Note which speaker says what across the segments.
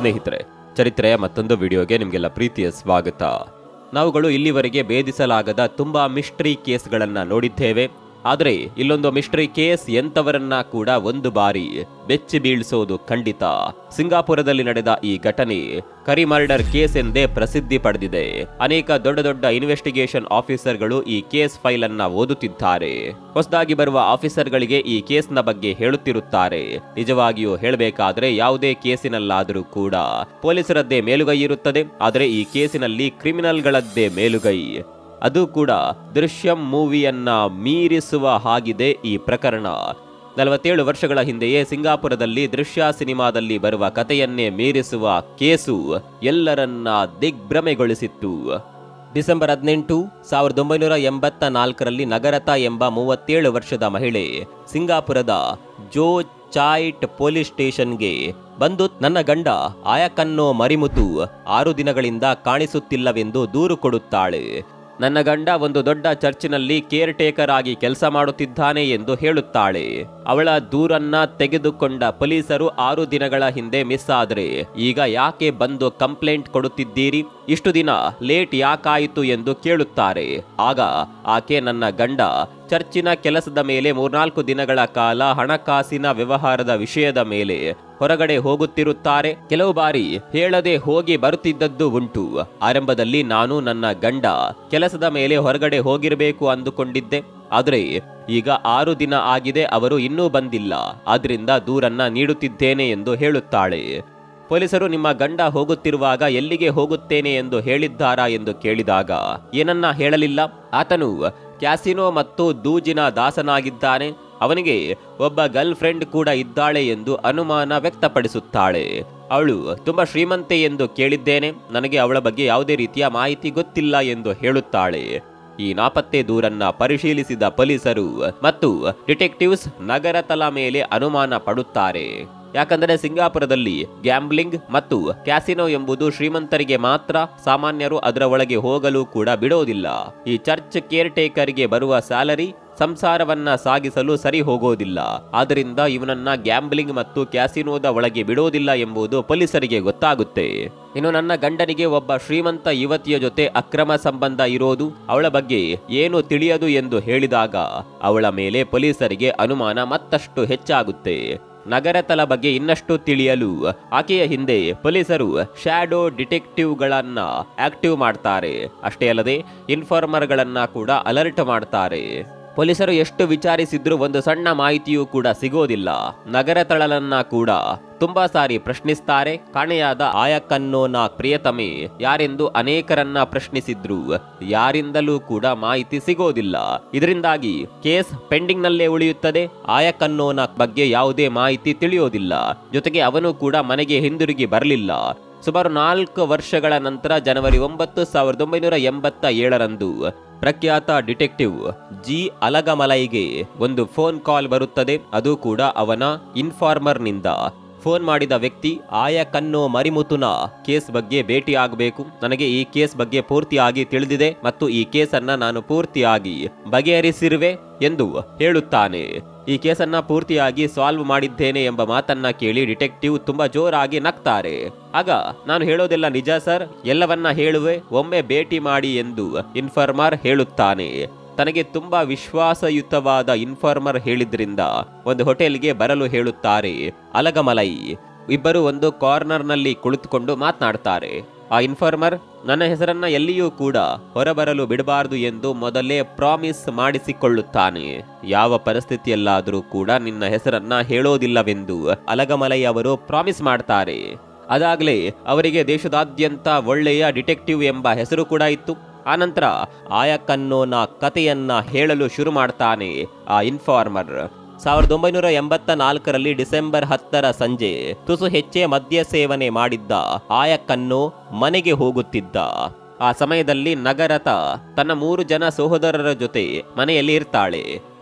Speaker 1: ಸ್ನೇಹಿತರೆ ಚರಿತ್ರೆಯ ಮತ್ತೊಂದು ವಿಡಿಯೋಗೆ ನಿಮಗೆಲ್ಲ ಪ್ರೀತಿಯ ಸ್ವಾಗತ ನಾವುಗಳು ಇಲ್ಲಿವರೆಗೆ ಭೇದಿಸಲಾಗದ ತುಂಬಾ ಮಿಸ್ಟ್ರಿ ಕೇಸ್ಗಳನ್ನ ನೋಡಿದ್ದೇವೆ ಆದರೆ ಇಲ್ಲೊಂದು ಮಿಸ್ಟ್ರಿ ಕೇಸ್ ಎಂತವರನ್ನ ಕೂಡ ಒಂದು ಬಾರಿ ಬೆಚ್ಚಿ ಬೀಳಿಸೋದು ಖಂಡಿತ ಸಿಂಗಾಪುರದಲ್ಲಿ ನಡೆದ ಈ ಘಟನೆ ಕರಿ ಮರ್ಡರ್ ಕೇಸ್ ಎಂದೇ ಪ್ರಸಿದ್ಧಿ ಪಡೆದಿದೆ ಅನೇಕ ದೊಡ್ಡ ದೊಡ್ಡ ಇನ್ವೆಸ್ಟಿಗೇಷನ್ ಆಫೀಸರ್ಗಳು ಈ ಕೇಸ್ ಫೈಲ್ ಅನ್ನ ಓದುತ್ತಿದ್ದಾರೆ ಹೊಸದಾಗಿ ಬರುವ ಆಫೀಸರ್ಗಳಿಗೆ ಈ ಕೇಸ್ನ ಬಗ್ಗೆ ಹೇಳುತ್ತಿರುತ್ತಾರೆ ನಿಜವಾಗಿಯೂ ಹೇಳಬೇಕಾದ್ರೆ ಯಾವುದೇ ಕೇಸಿನಲ್ಲಾದರೂ ಕೂಡ ಪೊಲೀಸರದ್ದೇ ಮೇಲುಗೈ ಇರುತ್ತದೆ ಆದರೆ ಈ ಕೇಸಿನಲ್ಲಿ ಕ್ರಿಮಿನಲ್ಗಳದ್ದೇ ಮೇಲುಗೈ ಅದು ಕೂಡ ದೃಶ್ಯಂ ಮೂವಿಯನ್ನ ಮೀರಿಸುವ ಹಾಗಿದೆ ಈ ಪ್ರಕರಣ ನಲವತ್ತೇಳು ವರ್ಷಗಳ ಹಿಂದೆಯೇ ಸಿಂಗಾಪುರದಲ್ಲಿ ದೃಶ್ಯ ಸಿನಿಮಾದಲ್ಲಿ ಬರುವ ಕಥೆಯನ್ನೇ ಮೀರಿಸುವ ಕೇಸು ಎಲ್ಲರನ್ನ ದಿಗ್ಭ್ರಮೆಗೊಳಿಸಿತ್ತು ಡಿಸೆಂಬರ್ ಹದಿನೆಂಟು ಸಾವಿರದ ಒಂಬೈನೂರ ಎಂಬತ್ತ ನಾಲ್ಕರಲ್ಲಿ ನಗರತ ಎಂಬ ಮೂವತ್ತೇಳು ವರ್ಷದ ಮಹಿಳೆ ಸಿಂಗಾಪುರದ ಜೋ ಚಾಯ್ಟ್ ಪೊಲೀಸ್ ಸ್ಟೇಷನ್ಗೆ ಬಂದು ನನ್ನ ಗಂಡ ಆಯಕನ್ನೋ ಮರಿಮುತು ಆರು ದಿನಗಳಿಂದ ಕಾಣಿಸುತ್ತಿಲ್ಲವೆಂದು ದೂರು ಕೊಡುತ್ತಾಳೆ ನನ್ನ ಗಂಡ ಒಂದು ದೊಡ್ಡ ಚರ್ಚಿನಲ್ಲಿ ಕೇರ್ ಟೇಕರ್ ಆಗಿ ಕೆಲಸ ಮಾಡುತ್ತಿದ್ದಾನೆ ಎಂದು ಹೇಳುತ್ತಾಳೆ ಅವಳ ದೂರನ್ನ ತೆಗೆದುಕೊಂಡ ಪೊಲೀಸರು ಆರು ದಿನಗಳ ಹಿಂದೆ ಮಿಸ್ ಆದ್ರೆ ಈಗ ಯಾಕೆ ಬಂದು ಕಂಪ್ಲೇಂಟ್ ಕೊಡುತ್ತಿದ್ದೀರಿ ಇಷ್ಟು ದಿನ ಲೇಟ್ ಯಾಕಾಯಿತು ಎಂದು ಕೇಳುತ್ತಾರೆ ಆಗ ಆಕೆ ನನ್ನ ಗಂಡ ಚರ್ಚಿನ ಕೆಲಸದ ಮೇಲೆ ಮೂರ್ನಾಲ್ಕು ದಿನಗಳ ಕಾಲ ಹಣಕಾಸಿನ ವ್ಯವಹಾರದ ವಿಷಯದ ಮೇಲೆ ಹೊರಗಡೆ ಹೋಗುತ್ತಿರುತ್ತಾರೆ ಕೆಲವು ಬಾರಿ ಹೇಳದೆ ಹೋಗಿ ಬರುತ್ತಿದ್ದದ್ದು ಉಂಟು ಆರಂಭದಲ್ಲಿ ನಾನು ನನ್ನ ಗಂಡ ಕೆಲಸದ ಮೇಲೆ ಹೊರಗಡೆ ಹೋಗಿರಬೇಕು ಅಂದುಕೊಂಡಿದ್ದೆ ಆದರೆ ಈಗ ಆರು ದಿನ ಆಗಿದೆ ಅವರು ಇನ್ನೂ ಬಂದಿಲ್ಲ ಆದ್ರಿಂದ ದೂರನ್ನ ನೀಡುತ್ತಿದ್ದೇನೆ ಎಂದು ಹೇಳುತ್ತಾಳೆ ಪೊಲೀಸರು ನಿಮ್ಮ ಗಂಡ ಹೋಗುತ್ತಿರುವಾಗ ಎಲ್ಲಿಗೆ ಹೋಗುತ್ತೇನೆ ಎಂದು ಹೇಳಿದ್ದಾರಾ ಎಂದು ಕೇಳಿದಾಗ ಏನನ್ನ ಹೇಳಲಿಲ್ಲ ಆತನು ಕ್ಯಾಸಿನೋ ಮತ್ತು ದೂಜಿನ ದಾಸನಾಗಿದ್ದಾನೆ ಅವನಿಗೆ ಒಬ್ಬ ಗರ್ಲ್ ಫ್ರೆಂಡ್ ಕೂಡ ಇದ್ದಾಳೆ ಎಂದು ಅನುಮಾನ ವ್ಯಕ್ತಪಡಿಸುತ್ತಾಳೆ ಅವಳು ತುಂಬಾ ಶ್ರೀಮಂತೆ ಎಂದು ಕೇಳಿದ್ದೇನೆ ನನಗೆ ಅವಳ ಬಗ್ಗೆ ಯಾವುದೇ ರೀತಿಯ ಮಾಹಿತಿ ಗೊತ್ತಿಲ್ಲ ಎಂದು ಹೇಳುತ್ತಾಳೆ ಈ ನಾಪತ್ತೆ ದೂರನ್ನ ಪರಿಶೀಲಿಸಿದ ಪೊಲೀಸರು ಮತ್ತು ಡಿಟೆಕ್ಟಿವ್ಸ್ ನಗರ ತಲ ಮೇಲೆ ಅನುಮಾನ ಪಡುತ್ತಾರೆ ಯಾಕಂದರೆ ಸಿಂಗಾಪುರದಲ್ಲಿ ಗ್ಯಾಂಬ್ಲಿಂಗ್ ಮತ್ತು ಕ್ಯಾಸಿನೋ ಎಂಬುದು ಶ್ರೀಮಂತರಿಗೆ ಮಾತ್ರ ಸಾಮಾನ್ಯರು ಅದರ ಒಳಗೆ ಹೋಗಲು ಕೂಡ ಬಿಡೋದಿಲ್ಲ ಈ ಚರ್ಚ್ ಕೇರ್ ಟೇಕರ್ಗೆ ಬರುವ ಸ್ಯಾಲರಿ ಸಂಸಾರವನ್ನ ಸಾಗಿಸಲು ಸರಿ ಹೋಗೋದಿಲ್ಲ ಆದ್ದರಿಂದ ಇವನನ್ನ ಗ್ಯಾಂಬ್ಲಿಂಗ್ ಮತ್ತು ಕ್ಯಾಸಿನೋದ ಒಳಗೆ ಬಿಡೋದಿಲ್ಲ ಎಂಬುದು ಪೊಲೀಸರಿಗೆ ಗೊತ್ತಾಗುತ್ತೆ ಇನ್ನು ನನ್ನ ಗಂಡನಿಗೆ ಒಬ್ಬ ಶ್ರೀಮಂತ ಯುವತಿಯ ಜೊತೆ ಅಕ್ರಮ ಸಂಬಂಧ ಇರೋದು ಅವಳ ಬಗ್ಗೆ ಏನು ತಿಳಿಯದು ಎಂದು ಹೇಳಿದಾಗ ಅವಳ ಮೇಲೆ ಪೊಲೀಸರಿಗೆ ಅನುಮಾನ ಮತ್ತಷ್ಟು ಹೆಚ್ಚಾಗುತ್ತೆ ನಗರತಲ ಬಗ್ಗೆ ಇನ್ನಷ್ಟು ತಿಳಿಯಲು ಆಕೆಯ ಹಿಂದೆ ಪೊಲೀಸರು ಶ್ಯಾಡೋ ಡಿಟೆಕ್ಟಿವ್ಗಳನ್ನ ಆಕ್ಟಿವ್ ಮಾಡ್ತಾರೆ ಅಷ್ಟೇ ಅಲ್ಲದೆ ಇನ್ಫಾರ್ಮರ್ಗಳನ್ನ ಕೂಡ ಅಲರ್ಟ್ ಮಾಡ್ತಾರೆ ಪೊಲೀಸರು ಎಷ್ಟು ವಿಚಾರಿಸಿದ್ರೂ ಒಂದು ಸಣ್ಣ ಮಾಹಿತಿಯೂ ಕೂಡ ಸಿಗೋದಿಲ್ಲ ನಗರ ತಳಲನ್ನ ಕೂಡ ತುಂಬಾ ಸಾರಿ ಪ್ರಶ್ನಿಸ್ತಾರೆ ಕಾಣೆಯಾದ ಆಯಕನ್ನೋನ ಪ್ರಿಯತಮೆ ಯಾರೆಂದು ಅನೇಕರನ್ನ ಪ್ರಶ್ನಿಸಿದ್ರು ಯಾರಿಂದಲೂ ಕೂಡ ಮಾಹಿತಿ ಸಿಗೋದಿಲ್ಲ ಇದರಿಂದಾಗಿ ಕೇಸ್ ಪೆಂಡಿಂಗ್ ನಲ್ಲೇ ಉಳಿಯುತ್ತದೆ ಆಯಕನ್ನೋನ ಬಗ್ಗೆ ಯಾವುದೇ ಮಾಹಿತಿ ತಿಳಿಯೋದಿಲ್ಲ ಜೊತೆಗೆ ಅವನು ಕೂಡ ಮನೆಗೆ ಹಿಂದಿರುಗಿ ಬರಲಿಲ್ಲ ಸುಮಾರು ನಾಲ್ಕು ವರ್ಷಗಳ ನಂತರ ಜನವರಿ ಒಂಬತ್ತು ಸಾವಿರದ ಒಂಬೈನೂರ ಎಂಬತ್ತ ಏಳರಂದು ಪ್ರಖ್ಯಾತ ಡಿಟೆಕ್ಟಿವ್ ಜಿ ಅಲಗಮಲೈಗೆ ಒಂದು ಫೋನ್ ಕಾಲ್ ಬರುತ್ತದೆ ಅದು ಕೂಡ ಅವನ ಇನ್ಫಾರ್ಮರ್ನಿಂದ ಫೋನ್ ಮಾಡಿದ ವ್ಯಕ್ತಿ ಆಯಕನ್ನೋ ಮರಿಮುತುನ ಕೇಸ್ ಬಗ್ಗೆ ಭೇಟಿ ಆಗಬೇಕು ನನಗೆ ಈ ಕೇಸ್ ಬಗ್ಗೆ ಪೂರ್ತಿಯಾಗಿ ತಿಳಿದಿದೆ ಮತ್ತು ಈ ಕೇಸನ್ನ ನಾನು ಪೂರ್ತಿಯಾಗಿ ಬಗೆಹರಿಸಿರುವೆ ಎಂದು ಹೇಳುತ್ತಾನೆ ಈ ಕೇಸನ್ನ ಪೂರ್ತಿಯಾಗಿ ಸಾಲ್ವ್ ಮಾಡಿದ್ದೇನೆ ಎಂಬ ಮಾತನ್ನ ಕೇಳಿ ಡಿಟೆಕ್ಟಿವ್ ತುಂಬಾ ಜೋರಾಗಿ ನಗ್ತಾರೆ ಆಗ ನಾನು ಹೇಳೋದೆಲ್ಲ ನಿಜ ಸರ್ ಎಲ್ಲವನ್ನ ಹೇಳುವೆ ಒಮ್ಮೆ ಭೇಟಿ ಮಾಡಿ ಎಂದು ಇನ್ಫಾರ್ಮರ್ ಹೇಳುತ್ತಾನೆ ತನಗೆ ತುಂಬಾ ವಿಶ್ವಾಸಯುತವಾದ ಇನ್ಫಾರ್ಮರ್ ಹೇಳಿದ್ರಿಂದ ಒಂದು ಹೋಟೆಲ್ಗೆ ಬರಲು ಹೇಳುತ್ತಾರೆ ಅಲಗಮಲೈ ಇಬ್ಬರು ಒಂದು ಕಾರ್ನರ್ನಲ್ಲಿ ಕುಳಿತುಕೊಂಡು ಮಾತನಾಡ್ತಾರೆ ಆ ಇನ್ಫಾರ್ಮರ್ ನನ್ನ ಹೆಸರನ್ನ ಎಲ್ಲಿಯೂ ಕೂಡ ಹೊರಬರಲು ಬಿಡಬಾರದು ಎಂದು ಮೊದಲೇ ಪ್ರಾಮಿಸ್ ಮಾಡಿಸಿಕೊಳ್ಳುತ್ತಾನೆ ಯಾವ ಪರಿಸ್ಥಿತಿಯಲ್ಲಾದರೂ ಕೂಡ ನಿನ್ನ ಹೆಸರನ್ನ ಹೇಳೋದಿಲ್ಲವೆಂದು ಅಲಗಮಲೈ ಅವರು ಪ್ರಾಮಿಸ್ ಮಾಡ್ತಾರೆ ಅದಾಗಲೇ ಅವರಿಗೆ ದೇಶದಾದ್ಯಂತ ಒಳ್ಳೆಯ ಡಿಟೆಕ್ಟಿವ್ ಎಂಬ ಹೆಸರು ಕೂಡ ಇತ್ತು ಆನಂತರ ಆಯಕನ್ನೋನ ಕಥೆಯನ್ನ ಹೇಳಲು ಶುರು ಮಾಡ್ತಾನೆ ಆ ಇನ್ಫಾರ್ಮರ್ ಸಾವಿರದ ಒಂಬೈನೂರ ಎಂಬತ್ತ ನಾಲ್ಕರಲ್ಲಿ ಡಿಸೆಂಬರ್ ಹತ್ತರ ಸಂಜೆ ತುಸು ಹೆಚ್ಚೆ ಮದ್ಯ ಸೇವನೆ ಮಾಡಿದ್ದ ಆಯಕನ್ನು ಮನೆಗೆ ಹೋಗುತ್ತಿದ್ದ ಆ ಸಮಯದಲ್ಲಿ ನಗರತ ತನ್ನ ಮೂರು ಜನ ಸಹೋದರರ ಜೊತೆ ಮನೆಯಲ್ಲಿ ಇರ್ತಾಳೆ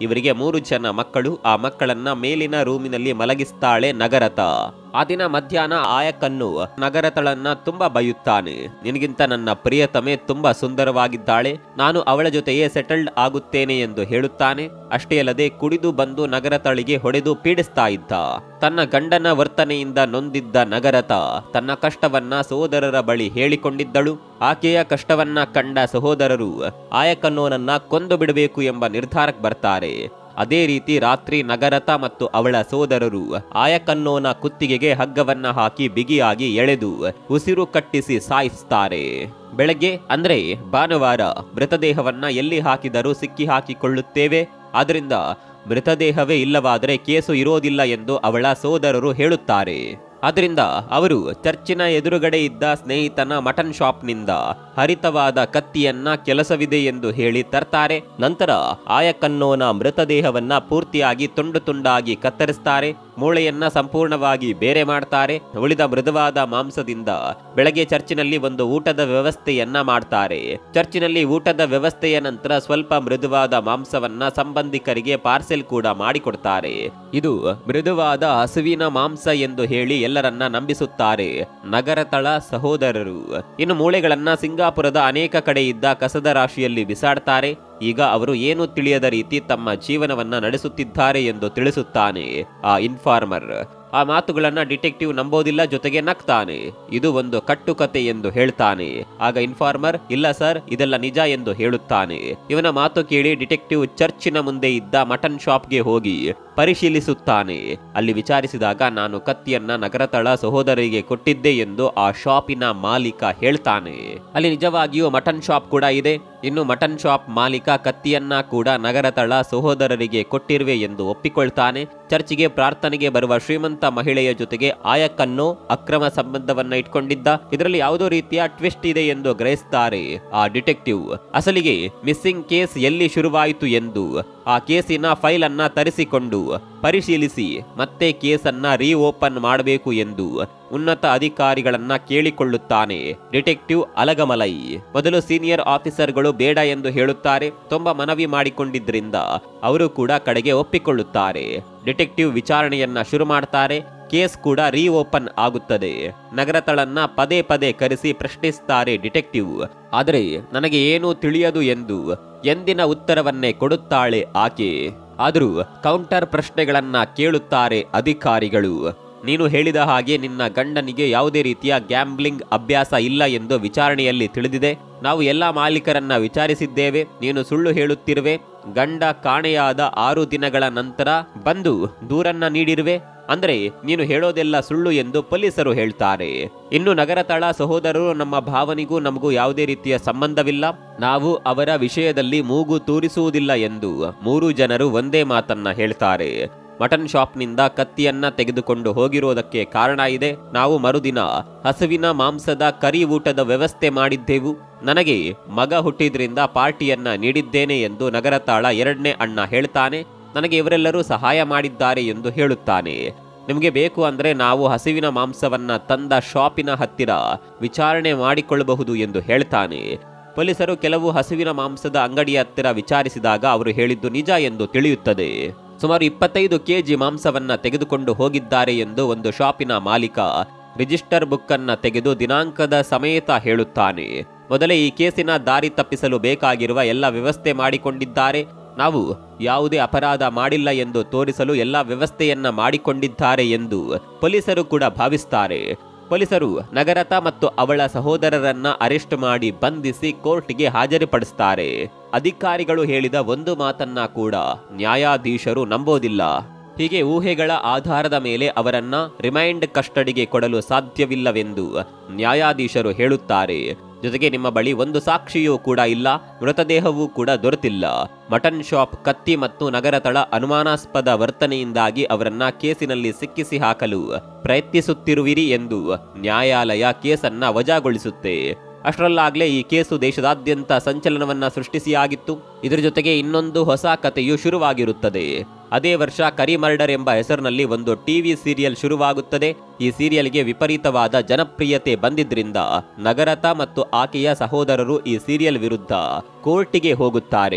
Speaker 1: ಇವರಿಗೆ ಮೂರು ಜನ ಮಕ್ಕಳು ಆ ಮಕ್ಕಳನ್ನ ಮೇಲಿನ ರೂಮಿನಲ್ಲಿ ಮಲಗಿಸ್ತಾಳೆ ನಗರತ ಆ ದಿನ ಮಧ್ಯಾಹ್ನ ಆಯಕನ್ನು ನಗರತಳನ್ನ ತುಂಬಾ ಬೈಯುತ್ತಾನೆ ನಿನಗಿಂತ ನನ್ನ ಪ್ರಿಯತಮೆ ತುಂಬಾ ಸುಂದರವಾಗಿದ್ದಾಳೆ ನಾನು ಅವಳ ಜೊತೆಯೇ ಸೆಟಲ್ಡ್ ಆಗುತ್ತೇನೆ ಎಂದು ಹೇಳುತ್ತಾನೆ ಅಷ್ಟೇ ಅಲ್ಲದೆ ಕುಡಿದು ಬಂದು ನಗರತಳಿಗೆ ಹೊಡೆದು ಪೀಡಿಸ್ತಾ ಇದ್ದ ತನ್ನ ಗಂಡನ ವರ್ತನೆಯಿಂದ ನೊಂದಿದ್ದ ನಗರತ ತನ್ನ ಕಷ್ಟವನ್ನ ಸಹೋದರರ ಬಳಿ ಹೇಳಿಕೊಂಡಿದ್ದಳು ಆಕೆಯ ಕಷ್ಟವನ್ನ ಕಂಡ ಸಹೋದರರು ಆಯಕನ್ನೋನನ್ನ ಕೊಂದು ಬಿಡಬೇಕು ಎಂಬ ನಿರ್ಧಾರಕ್ಕೆ ಬರ್ತಾರೆ ಅದೇ ರೀತಿ ರಾತ್ರಿ ನಗರತ ಮತ್ತು ಅವಳ ಸೋದರರು ಆಯಕನ್ನೋನ ಕುತ್ತಿಗೆಗೆ ಹಗ್ಗವನ್ನ ಹಾಕಿ ಬಿಗಿಯಾಗಿ ಎಳೆದು ಉಸಿರು ಕಟ್ಟಿಸಿ ಸಾಯಿಸ್ತಾರೆ ಬೆಳಗ್ಗೆ ಅಂದ್ರೆ ಭಾನುವಾರ ಮೃತದೇಹವನ್ನ ಎಲ್ಲಿ ಹಾಕಿದರೂ ಸಿಕ್ಕಿ ಹಾಕಿಕೊಳ್ಳುತ್ತೇವೆ ಆದ್ರಿಂದ ಮೃತದೇಹವೇ ಇಲ್ಲವಾದರೆ ಕೇಸು ಇರೋದಿಲ್ಲ ಎಂದು ಅವಳ ಸೋದರರು ಹೇಳುತ್ತಾರೆ ಆದ್ರಿಂದ ಅವರು ಚರ್ಚಿನ ಎದುರುಗಡೆ ಇದ್ದ ಸ್ನೇಹಿತನ ಮಟನ್ ಶಾಪ್ನಿಂದ ಹರಿತವಾದ ಕತ್ತಿಯನ್ನ ಕೆಲಸವಿದೆ ಎಂದು ಹೇಳಿ ತರ್ತಾರೆ ನಂತರ ಆಯಕನ್ನೋನ ಮೃತದೇಹವನ್ನ ಪೂರ್ತಿಯಾಗಿ ತುಂಡು ತುಂಡಾಗಿ ಕತ್ತರಿಸ್ತಾರೆ ಮೂಳೆಯನ್ನ ಸಂಪೂರ್ಣವಾಗಿ ಬೇರೆ ಮಾಡ್ತಾರೆ ಉಳಿದ ಮೃದುವಾದ ಮಾಂಸದಿಂದ ಬೆಳಗ್ಗೆ ಚರ್ಚಿನಲ್ಲಿ ಒಂದು ಊಟದ ವ್ಯವಸ್ಥೆಯನ್ನ ಮಾಡ್ತಾರೆ ಚರ್ಚಿನಲ್ಲಿ ಊಟದ ವ್ಯವಸ್ಥೆಯ ನಂತರ ಸ್ವಲ್ಪ ಮೃದುವಾದ ಮಾಂಸವನ್ನ ಸಂಬಂಧಿಕರಿಗೆ ಪಾರ್ಸೆಲ್ ಕೂಡ ಮಾಡಿಕೊಡ್ತಾರೆ ಇದು ಮೃದುವಾದ ಹಸುವಿನ ಮಾಂಸ ಎಂದು ಹೇಳಿ ಎಲ್ಲರನ್ನ ನಂಬಿಸುತ್ತಾರೆ ನಗರತಳ ಸಹೋದರರು ಇನ್ನು ಮೂಳೆಗಳನ್ನ ಸಿಂಗಾಪುರದ ಅನೇಕ ಕಡೆ ಇದ್ದ ಕಸದ ರಾಶಿಯಲ್ಲಿ ಬಿಸಾಡ್ತಾರೆ ಈಗ ಅವರು ಏನು ತಿಳಿಯದ ರೀತಿ ತಮ್ಮ ಜೀವನವನ್ನ ನಡೆಸುತ್ತಿದ್ದಾರೆ ಎಂದು ತಿಳಿಸುತ್ತಾನೆ ಆ ಇನ್ಫಾರ್ಮರ್ ಆ ಮಾತುಗಳನ್ನ ಡಿಟೆಕ್ಟಿವ್ ನಂಬೋದಿಲ್ಲ ಜೊತೆಗೆ ನಗ್ತಾನೆ ಇದು ಒಂದು ಕಟ್ಟುಕತೆ ಎಂದು ಹೇಳ್ತಾನೆ ಆಗ ಇನ್ಫಾರ್ಮರ್ ಇಲ್ಲ ಸರ್ ಇದೆಲ್ಲ ನಿಜ ಎಂದು ಹೇಳುತ್ತಾನೆ ಇವನ ಮಾತು ಕೇಳಿ ಡಿಟೆಕ್ಟಿವ್ ಚರ್ಚಿನ ಮುಂದೆ ಇದ್ದ ಮಟನ್ ಶಾಪ್ಗೆ ಹೋಗಿ ಪರಿಶೀಲಿಸುತ್ತಾನೆ ಅಲ್ಲಿ ವಿಚಾರಿಸಿದಾಗ ನಾನು ಕತ್ತಿಯನ್ನ ನಗರತಳ ಸಹೋದರಿಗೆ ಕೊಟ್ಟಿದ್ದೆ ಎಂದು ಆ ಶಾಪಿನ ಮಾಲೀಕ ಹೇಳ್ತಾನೆ ಅಲ್ಲಿ ನಿಜವಾಗಿಯೂ ಮಟನ್ ಶಾಪ್ ಕೂಡ ಇದೆ ಇನ್ನು ಮಟನ್ ಶಾಪ್ ಮಾಲೀಕ ಕತ್ತಿಯನ್ನ ಕೂಡ ನಗರತಳ ಸಹೋದರರಿಗೆ ಕೊಟ್ಟಿರುವೆ ಎಂದು ಒಪ್ಪಿಕೊಳ್ತಾನೆ ಚರ್ಚಿಗೆ ಪ್ರಾರ್ಥನೆಗೆ ಬರುವ ಶ್ರೀಮಂತ ಮಹಿಳೆಯ ಜೊತೆಗೆ ಆಯಕ್ಕನ್ನು ಅಕ್ರಮ ಸಂಬಂಧವನ್ನ ಇಟ್ಕೊಂಡಿದ್ದ ಇದರಲ್ಲಿ ಯಾವುದೋ ರೀತಿಯ ಟ್ವಿಸ್ಟ್ ಇದೆ ಎಂದು ಗ್ರಹಿಸ್ತಾರೆ ಆ ಡಿಟೆಕ್ಟಿವ್ ಅಸಲಿಗೆ ಮಿಸ್ಸಿಂಗ್ ಕೇಸ್ ಎಲ್ಲಿ ಶುರುವಾಯಿತು ಎಂದು ಆ ಕೇಸಿನ ಫೈಲ್ ಅನ್ನ ತರಿಸಿಕೊಂಡು ಪರಿಶೀಲಿಸಿ ಮತ್ತೆ ಕೇಸನ್ನ ರೀಓಪನ್ ಮಾಡಬೇಕು ಎಂದು ಉನ್ನತ ಅಧಿಕಾರಿಗಳನ್ನ ಕೇಳಿಕೊಳ್ಳುತ್ತಾನೆ ಡಿಟೆಕ್ಟಿವ್ ಅಲಗಮಲೈ ಮೊದಲು ಸೀನಿಯರ್ ಆಫೀಸರ್ಗಳು ಬೇಡ ಎಂದು ಹೇಳುತ್ತಾರೆ ತುಂಬಾ ಮನವಿ ಮಾಡಿಕೊಂಡಿದ್ರಿಂದ ಅವರು ಕೂಡ ಕಡೆಗೆ ಒಪ್ಪಿಕೊಳ್ಳುತ್ತಾರೆ ಡಿಟೆಕ್ಟಿವ್ ವಿಚಾರಣೆಯನ್ನ ಶುರು ಮಾಡ್ತಾರೆ ಕೇಸ್ ಕೂಡ ರೀಓಪನ್ ಆಗುತ್ತದೆ ನಗರತಳನ್ನ ಪದೇ ಪದೇ ಕರೆಸಿ ಪ್ರಶ್ನಿಸ್ತಾರೆ ಡಿಟೆಕ್ಟಿವ್ ಆದರೆ ನನಗೆ ಏನೂ ತಿಳಿಯದು ಎಂದು ಎಂದಿನ ಉತ್ತರವನ್ನೇ ಕೊಡುತ್ತಾಳೆ ಆಕೆ ಆದರೂ ಕೌಂಟರ್ ಪ್ರಶ್ನೆಗಳನ್ನ ಕೇಳುತ್ತಾರೆ ಅಧಿಕಾರಿಗಳು ನೀನು ಹೇಳಿದ ಹಾಗೆ ನಿನ್ನ ಗಂಡನಿಗೆ ಯಾವುದೇ ರೀತಿಯ ಗ್ಯಾಂಬ್ಲಿಂಗ್ ಅಭ್ಯಾಸ ಇಲ್ಲ ಎಂದು ವಿಚಾರಣೆಯಲ್ಲಿ ತಿಳಿದಿದೆ ನಾವು ಎಲ್ಲ ಮಾಲೀಕರನ್ನ ವಿಚಾರಿಸಿದ್ದೇವೆ ನೀನು ಸುಳ್ಳು ಹೇಳುತ್ತಿರುವೆ ಗಂಡ ಕಾಣೆಯಾದ ಆರು ದಿನಗಳ ನಂತರ ಬಂದು ದೂರನ್ನ ನೀಡಿರುವೆ ಅಂದ್ರೆ ನೀನು ಹೇಳೋದೆಲ್ಲ ಸುಳ್ಳು ಎಂದು ಪೊಲೀಸರು ಹೇಳ್ತಾರೆ ಇನ್ನು ನಗರತಳ ಸಹೋದರರು ನಮ್ಮ ಭಾವನಿಗೂ ನಮಗೂ ಯಾವುದೇ ರೀತಿಯ ಸಂಬಂಧವಿಲ್ಲ ನಾವು ಅವರ ವಿಷಯದಲ್ಲಿ ಮೂಗು ತೂರಿಸುವುದಿಲ್ಲ ಎಂದು ಮೂರು ಜನರು ಒಂದೇ ಮಾತನ್ನ ಹೇಳ್ತಾರೆ ಮಟನ್ ಶಾಪ್ನಿಂದ ಕತ್ತಿಯನ್ನ ತೆಗೆದುಕೊಂಡು ಹೋಗಿರೋದಕ್ಕೆ ಕಾರಣ ಇದೆ ನಾವು ಮರುದಿನ ಹಸುವಿನ ಮಾಂಸದ ಕರಿ ಊಟದ ವ್ಯವಸ್ಥೆ ಮಾಡಿದ್ದೆವು ನನಗೆ ಮಗ ಹುಟ್ಟಿದ್ರಿಂದ ಪಾರ್ಟಿಯನ್ನ ನೀಡಿದ್ದೇನೆ ಎಂದು ನಗರತಾಳ ಎರಡನೇ ಅಣ್ಣ ಹೇಳ್ತಾನೆ ನನಗೆ ಇವರೆಲ್ಲರೂ ಸಹಾಯ ಮಾಡಿದ್ದಾರೆ ಎಂದು ಹೇಳುತ್ತಾನೆ ನಿಮಗೆ ಬೇಕು ಅಂದ್ರೆ ನಾವು ಹಸುವಿನ ಮಾಂಸವನ್ನ ತಂದ ಶಾಪಿನ ಹತ್ತಿರ ವಿಚಾರಣೆ ಮಾಡಿಕೊಳ್ಳಬಹುದು ಎಂದು ಹೇಳ್ತಾನೆ ಪೊಲೀಸರು ಕೆಲವು ಹಸುವಿನ ಮಾಂಸದ ಅಂಗಡಿಯ ಹತ್ತಿರ ವಿಚಾರಿಸಿದಾಗ ಅವರು ಹೇಳಿದ್ದು ನಿಜ ಎಂದು ತಿಳಿಯುತ್ತದೆ ಸುಮಾರು ಇಪ್ಪತ್ತೈದು ಕೆಜಿ ಮಾಂಸವನ್ನ ತೆಗೆದುಕೊಂಡು ಹೋಗಿದ್ದಾರೆ ಎಂದು ಒಂದು ಶಾಪಿನ ಮಾಲೀಕ ರಿಜಿಸ್ಟರ್ ಬುಕ್ ಅನ್ನ ತೆಗೆದು ದಿನಾಂಕದ ಸಮೇತ ಹೇಳುತ್ತಾನೆ ಮೊದಲೇ ಈ ಕೇಸಿನ ದಾರಿ ತಪ್ಪಿಸಲು ಬೇಕಾಗಿರುವ ಎಲ್ಲ ವ್ಯವಸ್ಥೆ ಮಾಡಿಕೊಂಡಿದ್ದಾರೆ ನಾವು ಯಾವುದೇ ಅಪರಾಧ ಮಾಡಿಲ್ಲ ಎಂದು ತೋರಿಸಲು ಎಲ್ಲ ವ್ಯವಸ್ಥೆಯನ್ನ ಮಾಡಿಕೊಂಡಿದ್ದಾರೆ ಎಂದು ಪೊಲೀಸರು ಕೂಡ ಭಾವಿಸ್ತಾರೆ ಪೊಲೀಸರು ನಗರತ ಮತ್ತು ಅವಳ ಸಹೋದರರನ್ನ ಅರೆಸ್ಟ್ ಮಾಡಿ ಬಂಧಿಸಿ ಕೋರ್ಟ್ಗೆ ಹಾಜರುಪಡಿಸ್ತಾರೆ ಅಧಿಕಾರಿಗಳು ಹೇಳಿದ ಒಂದು ಮಾತನ್ನ ಕೂಡ ನ್ಯಾಯಾಧೀಶರು ನಂಬೋದಿಲ್ಲ ಹೀಗೆ ಊಹೆಗಳ ಆಧಾರದ ಮೇಲೆ ಅವರನ್ನ ರಿಮೈಂಡ್ ಕಸ್ಟಡಿಗೆ ಕೊಡಲು ಸಾಧ್ಯವಿಲ್ಲವೆಂದು ನ್ಯಾಯಾಧೀಶರು ಹೇಳುತ್ತಾರೆ ಜೊತೆಗೆ ನಿಮ್ಮ ಬಳಿ ಒಂದು ಸಾಕ್ಷಿಯೂ ಕೂಡ ಇಲ್ಲ ಮೃತದೇಹವೂ ಕೂಡ ದೊರೆತಿಲ್ಲ ಮಟನ್ ಶಾಪ್ ಕತ್ತಿ ಮತ್ತು ನಗರತಳ ಅನುಮಾನಾಸ್ಪದ ವರ್ತನೆಯಿಂದಾಗಿ ಅವರನ್ನ ಕೇಸಿನಲ್ಲಿ ಸಿಕ್ಕಿಸಿ ಹಾಕಲು ಪ್ರಯತ್ನಿಸುತ್ತಿರುವಿರಿ ಎಂದು ನ್ಯಾಯಾಲಯ ಕೇಸನ್ನ ವಜಾಗೊಳಿಸುತ್ತೆ ಅಷ್ಟರಲ್ಲಾಗ್ಲೇ ಈ ಕೇಸು ದೇಶದಾದ್ಯಂತ ಸಂಚಲನವನ್ನ ಸೃಷ್ಟಿಸಿಯಾಗಿತ್ತು ಇದರ ಜೊತೆಗೆ ಇನ್ನೊಂದು ಹೊಸ ಕಥೆಯು ಶುರುವಾಗಿರುತ್ತದೆ ಅದೇ ವರ್ಷ ಕರಿ ಮರ್ಡರ್ ಎಂಬ ಹೆಸರಿನಲ್ಲಿ ಒಂದು ಟಿವಿ ಸೀರಿಯಲ್ ಶುರುವಾಗುತ್ತದೆ ಈ ಸೀರಿಯಲ್ಗೆ ವಿಪರೀತವಾದ ಜನಪ್ರಿಯತೆ ಬಂದಿದ್ರಿಂದ ನಗರತ ಮತ್ತು ಆಕೆಯ ಸಹೋದರರು ಈ ಸೀರಿಯಲ್ ವಿರುದ್ಧ ಕೋರ್ಟಿಗೆ ಹೋಗುತ್ತಾರೆ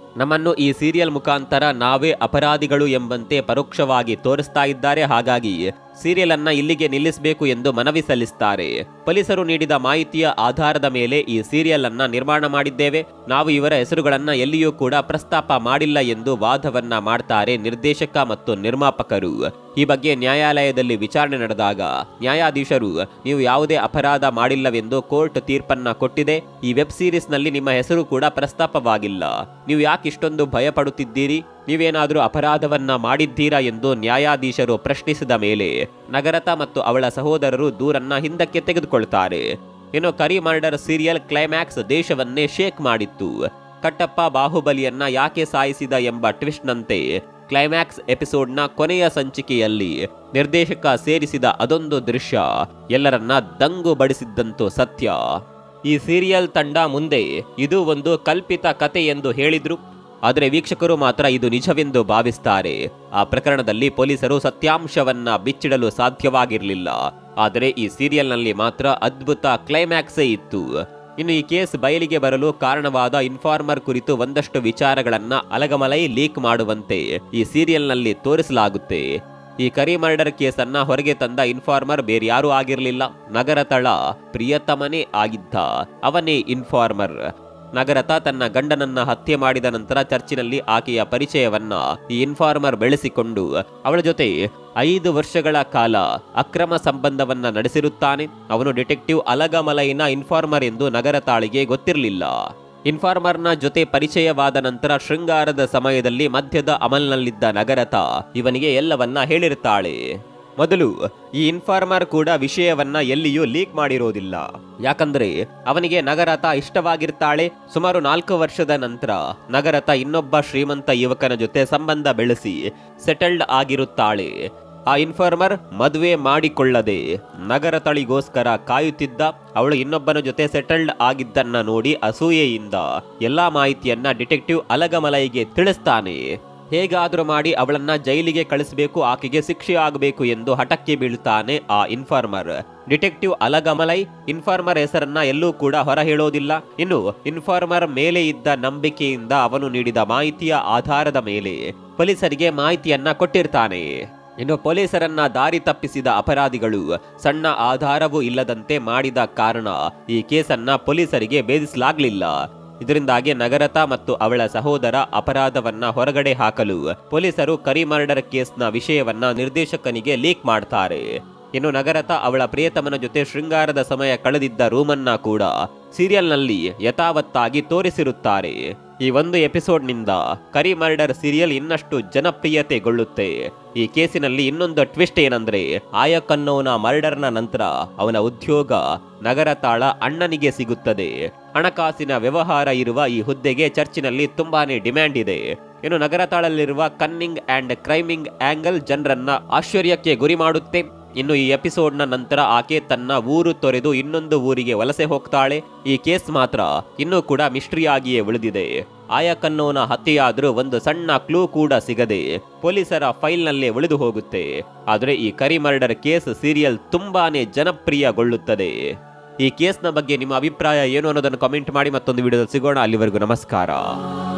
Speaker 1: ನಮ್ಮನ್ನು ಈ ಸೀರಿಯಲ್ ಮುಖಾಂತರ ನಾವೇ ಅಪರಾಧಿಗಳು ಎಂಬಂತೆ ಪರೋಕ್ಷವಾಗಿ ತೋರಿಸ್ತಾ ಇದ್ದಾರೆ ಹಾಗಾಗಿ ಸೀರಿಯಲ್ ಅನ್ನ ಇಲ್ಲಿಗೆ ನಿಲ್ಲಿಸಬೇಕು ಎಂದು ಮನವಿ ಸಲ್ಲಿಸುತ್ತಾರೆ ಪೊಲೀಸರು ನೀಡಿದ ಮಾಹಿತಿಯ ಆಧಾರದ ಮೇಲೆ ಈ ಸೀರಿಯಲ್ ಅನ್ನ ನಿರ್ಮಾಣ ಮಾಡಿದ್ದೇವೆ ನಾವು ಇವರ ಹೆಸರುಗಳನ್ನ ಎಲ್ಲಿಯೂ ಕೂಡ ಪ್ರಸ್ತಾಪ ಮಾಡಿಲ್ಲ ಎಂದು ವಾದವನ್ನ ಮಾಡ್ತಾರೆ ನಿರ್ದೇಶಕ ಮತ್ತು ನಿರ್ಮಾಪಕರು ಈ ಬಗ್ಗೆ ನ್ಯಾಯಾಲಯದಲ್ಲಿ ವಿಚಾರಣೆ ನಡೆದಾಗ ನ್ಯಾಯಾಧೀಶರು ನೀವು ಯಾವುದೇ ಅಪರಾಧ ಮಾಡಿಲ್ಲವೆಂದು ಕೋರ್ಟ್ ತೀರ್ಪನ್ನ ಕೊಟ್ಟಿದೆ ಈ ವೆಬ್ ಸೀರೀಸ್ ನಲ್ಲಿ ನಿಮ್ಮ ಹೆಸರು ಕೂಡ ಪ್ರಸ್ತಾಪವಾಗಿಲ್ಲ ನೀವು ಯಾಕೆ ಇಷ್ಟೊಂದು ಭಯ ಪಡುತ್ತಿದ್ದೀರಿ ನೀವೇನಾದರೂ ಅಪರಾಧವನ್ನ ಮಾಡಿದ್ದೀರಾ ಎಂದು ನ್ಯಾಯಾಧೀಶರು ಪ್ರಶ್ನಿಸಿದ ಮೇಲೆ ನಗರತ ಮತ್ತು ಅವಳ ಸಹೋದರರು ದೂರನ್ನ ಹಿಂದಕ್ಕೆ ತೆಗೆದುಕೊಳ್ತಾರೆ ಇನ್ನು ಕರಿ ಮರ್ಡರ್ ಸೀರಿಯಲ್ ಕ್ಲೈಮ್ಯಾಕ್ಸ್ ದೇಶವನ್ನೇ ಶೇಕ್ ಮಾಡಿತ್ತು ಕಟ್ಟಪ್ಪ ಬಾಹುಬಲಿಯನ್ನ ಯಾಕೆ ಸಾಯಿಸಿದ ಎಂಬ ಟ್ವಿಸ್ಟ್ನಂತೆ ಕ್ಲೈಮ್ಯಾಕ್ಸ್ ಎಪಿಸೋಡ್ನ ಕೊನೆಯ ಸಂಚಿಕೆಯಲ್ಲಿ ನಿರ್ದೇಶಕ ಸೇರಿಸಿದ ಅದೊಂದು ದೃಶ್ಯ ಎಲ್ಲರನ್ನ ದಂಗು ಬಡಿಸಿದ್ದಂತೂ ಸತ್ಯ ಈ ಸೀರಿಯಲ್ ತಂಡ ಮುಂದೆ ಇದು ಒಂದು ಕಲ್ಪಿತ ಕತೆ ಎಂದು ಹೇಳಿದ್ರು ಆದರೆ ವೀಕ್ಷಕರು ಮಾತ್ರ ಇದು ನಿಜವೆಂದು ಭಾವಿಸ್ತಾರೆ ಆ ಪ್ರಕರಣದಲ್ಲಿ ಪೊಲೀಸರು ಸತ್ಯಾಂಶವನ್ನ ಬಿಚ್ಚಿಡಲು ಸಾಧ್ಯವಾಗಿರಲಿಲ್ಲ ಆದರೆ ಈ ಸೀರಿಯಲ್ನಲ್ಲಿ ಮಾತ್ರ ಅದ್ಭುತ ಕ್ಲೈಮ್ಯಾಕ್ಸೇ ಇತ್ತು ಇನ್ನು ಈ ಕೇಸ್ ಬಯಲಿಗೆ ಬರಲು ಕಾರಣವಾದ ಇನ್ಫಾರ್ಮರ್ ಕುರಿತು ಒಂದಷ್ಟು ವಿಚಾರಗಳನ್ನ ಅಲಗಮಲೈ ಲೀಕ್ ಮಾಡುವಂತೆ ಈ ಸೀರಿಯಲ್ನಲ್ಲಿ ತೋರಿಸಲಾಗುತ್ತೆ ಈ ಕರಿ ಮರ್ಡರ್ ಕೇಸನ್ನ ಹೊರಗೆ ತಂದ ಇನ್ಫಾರ್ಮರ್ ಬೇರ್ಯಾರೂ ಆಗಿರಲಿಲ್ಲ ನಗರತಳ ಪ್ರಿಯತಮನೇ ಆಗಿದ್ದ ಅವನೇ ಇನ್ಫಾರ್ಮರ್ ನಗರತ ತನ್ನ ಗಂಡನನ್ನ ಹತ್ಯೆ ಮಾಡಿದ ನಂತರ ಚರ್ಚಿನಲ್ಲಿ ಆಕೆಯ ಪರಿಚಯವನ್ನ ಈ ಇನ್ಫಾರ್ಮರ್ ಬೆಳೆಸಿಕೊಂಡು ಅವಳ ಜೊತೆ ಐದು ವರ್ಷಗಳ ಕಾಲ ಅಕ್ರಮ ಸಂಬಂಧವನ್ನ ನಡೆಸಿರುತ್ತಾನೆ ಅವನು ಡಿಟೆಕ್ಟಿವ್ ಅಲಗಮಲೈನ ಇನ್ಫಾರ್ಮರ್ ಎಂದು ನಗರತಾಳಿಗೆ ಗೊತ್ತಿರಲಿಲ್ಲ ಇನ್ಫಾರ್ಮರ್ನ ಜೊತೆ ಪರಿಚಯವಾದ ನಂತರ ಶೃಂಗಾರದ ಸಮಯದಲ್ಲಿ ಮಧ್ಯದ ಅಮಲ್ನಲ್ಲಿದ್ದ ನಗರತ ಇವನಿಗೆ ಎಲ್ಲವನ್ನ ಹೇಳಿರುತ್ತಾಳೆ ಮೊದಲು ಈ ಇನ್ಫಾರ್ಮರ್ ಕೂಡ ವಿಷಯವನ್ನ ಎಲ್ಲಿಯೂ ಲೀಕ್ ಮಾಡಿರೋದಿಲ್ಲ ಯಾಕಂದ್ರೆ ಅವನಿಗೆ ನಗರತ ಇಷ್ಟವಾಗಿರ್ತಾಳೆ ಸುಮಾರು ನಾಲ್ಕು ವರ್ಷದ ನಂತರ ನಗರತ ಇನ್ನೊಬ್ಬ ಶ್ರೀಮಂತ ಯುವಕನ ಜೊತೆ ಸಂಬಂಧ ಬೆಳೆಸಿ ಸೆಟಲ್ಡ್ ಆಗಿರುತ್ತಾಳೆ ಆ ಇನ್ಫಾರ್ಮರ್ ಮದುವೆ ಮಾಡಿಕೊಳ್ಳದೆ ನಗರ ತಳಿಗೋಸ್ಕರ ಕಾಯುತ್ತಿದ್ದ ಅವಳು ಇನ್ನೊಬ್ಬನ ಜೊತೆ ಸೆಟಲ್ಡ್ ಆಗಿದ್ದನ್ನ ನೋಡಿ ಅಸೂಯೆಯಿಂದ ಎಲ್ಲಾ ಮಾಹಿತಿಯನ್ನ ಡಿಟೆಕ್ಟಿವ್ ಅಲಗಮಲೈಗೆ ತಿಳಿಸ್ತಾನೆ ಹೇಗಾದ್ರೂ ಮಾಡಿ ಅವಳನ್ನ ಜೈಲಿಗೆ ಕಳಿಸಬೇಕು ಆಕೆಗೆ ಶಿಕ್ಷೆ ಆಗಬೇಕು ಎಂದು ಹಠಕ್ಕೆ ಬೀಳ್ತಾನೆ ಆ ಇನ್ಫಾರ್ಮರ್ ಡಿಟೆಕ್ಟಿವ್ ಅಲಗಮಲೈ ಇನ್ಫಾರ್ಮರ್ ಹೆಸರನ್ನ ಎಲ್ಲೂ ಕೂಡ ಹೊರ ಹೇಳೋದಿಲ್ಲ ಇನ್ನು ಇನ್ಫಾರ್ಮರ್ ಮೇಲೆ ಇದ್ದ ನಂಬಿಕೆಯಿಂದ ಅವನು ನೀಡಿದ ಮಾಹಿತಿಯ ಆಧಾರದ ಮೇಲೆ ಪೊಲೀಸರಿಗೆ ಮಾಹಿತಿಯನ್ನ ಕೊಟ್ಟಿರ್ತಾನೆ ಇನ್ನು ಪೊಲೀಸರನ್ನ ದಾರಿ ತಪ್ಪಿಸಿದ ಅಪರಾಧಿಗಳು ಸಣ್ಣ ಆಧಾರವೂ ಇಲ್ಲದಂತೆ ಮಾಡಿದ ಕಾರಣ ಈ ಕೇಸನ್ನ ಪೊಲೀಸರಿಗೆ ಭೇದಿಸಲಾಗ್ಲಿಲ್ಲ ಇದರಿಂದಾಗಿ ನಗರತ ಮತ್ತು ಅವಳ ಸಹೋದರ ಅಪರಾಧವನ್ನ ಹೊರಗಡೆ ಹಾಕಲು ಪೊಲೀಸರು ಕರಿ ಮರ್ಡರ್ ಕೇಸ್ನ ವಿಷಯವನ್ನ ನಿರ್ದೇಶಕನಿಗೆ ಲೀಕ್ ಮಾಡ್ತಾರೆ ಇನ್ನು ನಗರತ ಅವಳ ಪ್ರಿಯತಮನ ಜೊತೆ ಶೃಂಗಾರದ ಸಮಯ ಕಳೆದಿದ್ದ ರೂಮನ್ನ ಕೂಡ ಸೀರಿಯಲ್ನಲ್ಲಿ ಯಥಾವತ್ತಾಗಿ ತೋರಿಸಿರುತ್ತಾರೆ ಈ ಒಂದು ಎಪಿಸೋಡ್ನಿಂದ ಕರಿ ಮರ್ಡರ್ ಸೀರಿಯಲ್ ಇನ್ನಷ್ಟು ಜನಪ್ರಿಯತೆಗೊಳ್ಳುತ್ತೆ ಈ ಕೇಸಿನಲ್ಲಿ ಇನ್ನೊಂದು ಟ್ವಿಸ್ಟ್ ಏನಂದ್ರೆ ಆಯಕ್ ಅನ್ನೋನ ಮರ್ಡರ್ನ ನಂತರ ಅವನ ಉದ್ಯೋಗ ನಗರ ತಾಳ ಅಣ್ಣನಿಗೆ ಸಿಗುತ್ತದೆ ಹಣಕಾಸಿನ ವ್ಯವಹಾರ ಇರುವ ಈ ಹುದ್ದೆಗೆ ಚರ್ಚಿನಲ್ಲಿ ತುಂಬಾನೇ ಡಿಮ್ಯಾಂಡ್ ಇದೆ ಇನ್ನು ನಗರ ತಾಳಲ್ಲಿರುವ ಕನ್ನಿಂಗ್ ಅಂಡ್ ಕ್ರೈಮಿಂಗ್ ಆಂಗಲ್ ಜನರನ್ನ ಆಶ್ಚರ್ಯಕ್ಕೆ ಗುರಿ ಮಾಡುತ್ತೆ ಇನ್ನು ಈ ಎಪಿಸೋಡ್ನ ನಂತರ ಆಕೆ ತನ್ನ ಊರು ತೊರೆದು ಇನ್ನೊಂದು ಊರಿಗೆ ವಲಸೆ ಹೋಗ್ತಾಳೆ ಈ ಕೇಸ್ ಮಾತ್ರ ಇನ್ನೂ ಕೂಡ ಮಿಸ್ಟ್ರಿಯಾಗಿಯೇ ಉಳಿದಿದೆ ಆಯಕನ್ನೋನ ಹತ್ಯೆಯಾದರೂ ಒಂದು ಸಣ್ಣ ಕ್ಲೂ ಕೂಡ ಸಿಗದೆ ಪೊಲೀಸರ ಫೈಲ್ನಲ್ಲೇ ಉಳಿದು ಹೋಗುತ್ತೆ ಆದರೆ ಈ ಕರಿ ಮರ್ಡರ್ ಕೇಸ್ ಸೀರಿಯಲ್ ತುಂಬಾನೇ ಜನಪ್ರಿಯಗೊಳ್ಳುತ್ತದೆ ಈ ಕೇಸ್ನ ಬಗ್ಗೆ ನಿಮ್ಮ ಅಭಿಪ್ರಾಯ ಏನು ಅನ್ನೋದನ್ನು ಕಾಮೆಂಟ್ ಮಾಡಿ ಮತ್ತೊಂದು ವಿಡಿಯೋದಲ್ಲಿ ಸಿಗೋಣ ಅಲ್ಲಿವರೆಗೂ ನಮಸ್ಕಾರ